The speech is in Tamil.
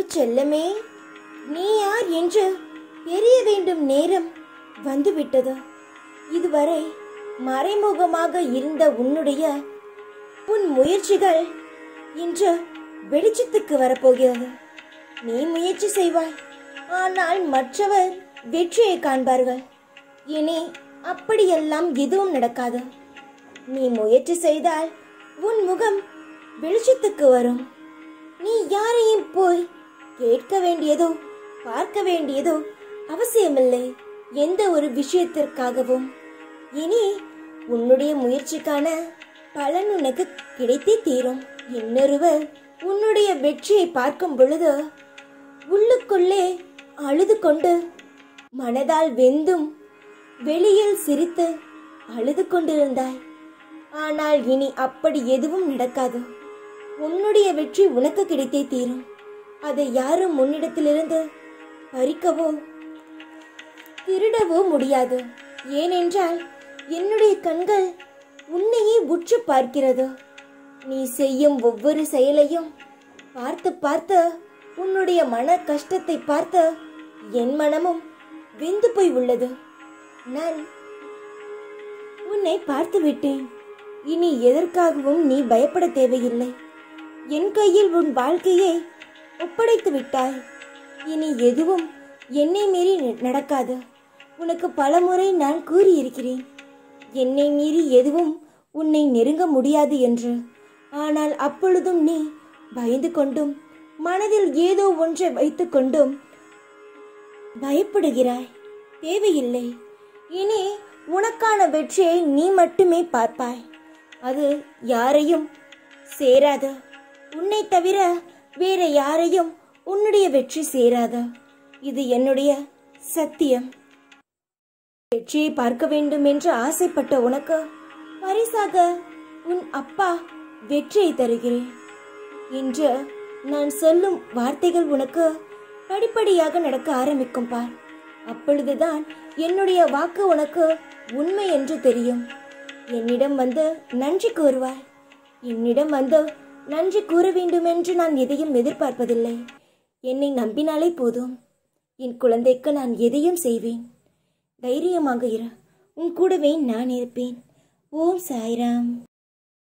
செல்லமே நீ யார் என்று தெரிய வேண்டும் நேரம் வந்துவிட்டது இதுவரை மறைமுகமாக இருந்த உன்னுடைய உன் முயற்சிகள் இன்று வெளிச்சத்துக்கு வரப்போகிறது நீ முயற்சி செய்வாய் ஆனால் மற்றவர் வெற்றியை காண்பார்கள் இனி அப்படியெல்லாம் எதுவும் நடக்காது நீ முயற்சி செய்தால் உன் முகம் வெளிச்சத்துக்கு வரும் நீ யாரையும் போய் கேட்க வேண்டியதோ பார்க்க வேண்டியதோ அவசியமில்லை எந்த ஒரு விஷயத்திற்காகவும் இனி உன்னுடைய முயற்சிக்கான பலன் உனக்கு கிடைத்தே தீரும் இன்னொருவர் உன்னுடைய வெற்றியை பார்க்கும் பொழுது உள்ளுக்குள்ளே அழுது கொண்டு மனதால் வெந்தும் வெளியில் சிரித்து அழுது கொண்டிருந்தாய் ஆனால் இனி அப்படி எதுவும் நடக்காது உன்னுடைய வெற்றி உனக்கு கிடைத்தே தீரும் அதை யாரும் உன்னிடத்திலிருந்து பறிக்கவோ திருடவோ முடியாது ஏனென்றால் என்னுடைய கண்கள் உன்னையே உற்று பார்க்கிறது நீ செய்யும் ஒவ்வொரு செயலையும் பார்த்து பார்த்து உன்னுடைய மன கஷ்டத்தை பார்த்து என் மனமும் வெந்து போய் உள்ளது நான் உன்னை பார்த்து விட்டேன் இனி எதற்காகவும் நீ பயப்பட தேவையில்லை என் கையில் உன் வாழ்க்கையை ஒப்படைத்து விட்டாய் இனி எதுவும் என்னை மீறி ந- நடக்காது உனக்கு பலமுறை நான் கூறியிருக்கிறேன் என்னை மீறி எதுவும் உன்னை நெருங்க முடியாது என்று ஆனால் அப்பொழுதும் நீ பயந்து கொண்டும் மனதில் ஏதோ ஒன்றை வைத்துக்கொண்டும் பயப்படுகிறாய் தேவையில்லை இனி உனக்கான வெற்றியை நீ மட்டுமே பார்ப்பாய் அது யாரையும் சேராது உன்னை தவிர வேற யாரையும் உன்னுடைய வெற்றி சேராது இது என்னுடைய சத்தியம் வெற்றியை பார்க்க வேண்டும் என்று ஆசைப்பட்ட உனக்கு பரிசாக உன் அப்பா வெற்றியை தருகிறேன் இன்று நான் சொல்லும் வார்த்தைகள் உனக்கு படிப்படியாக நடக்க ஆரம்பிக்கும் பார் அப்பொழுதுதான் என்னுடைய வாக்கு உனக்கு உண்மை என்று தெரியும் என்னிடம் வந்து நன்றி கூறுவாய் என்னிடம் வந்து நன்றி கூற வேண்டும் என்று நான் எதையும் எதிர்பார்ப்பதில்லை என்னை நம்பினாலே போதும் என் குழந்தைக்கு நான் எதையும் செய்வேன் தைரியமாக இரு உன் கூடவே நான் இருப்பேன் ஓம் சாய்ராம்